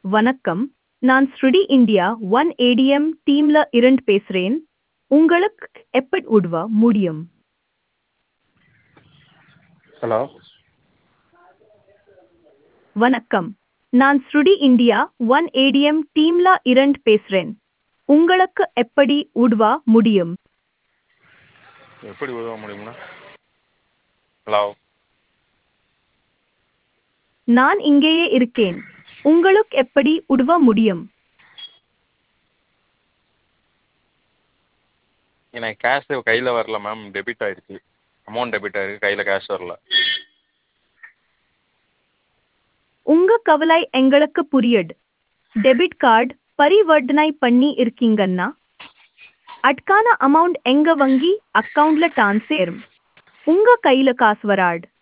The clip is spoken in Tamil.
வணக்கம் நான் ஸ்ருடி இந்தியா ஒன் ஏடிஎம் டீம்ல இருந்து பேசுறேன் உங்களுக்கு எப்படி உதவ முடியும் ஹலோ வணக்கம் நான் ஸ்ருடி இந்தியா ஒன் ஏடிஎம் டீம்ல இருந்து பேசுறேன் உங்களுக்கு எப்படி உதவ முடியும் எப்படி உதவ முடியும்னா ஹலோ நான் இங்கேயே இருக்கேன் உங்களுக்கு எப்படி உதவ முடியும் எனக்கு கேஷ் கையில் வரல மேம் டெபிட் ஆயிடுச்சு அமௌண்ட் டெபிட் ஆயிருக்கு கையில் கேஷ் வரல உங்க கவலை எங்களுக்கு புரியுது டெபிட் கார்டு பரிவர்த்தனை பண்ணி இருக்கீங்கன்னா அட்கான அமௌண்ட் எங்க வங்கி அக்கவுண்ட்ல ட்ரான்ஸ்ஃபர் உங்க கையில காசு வராது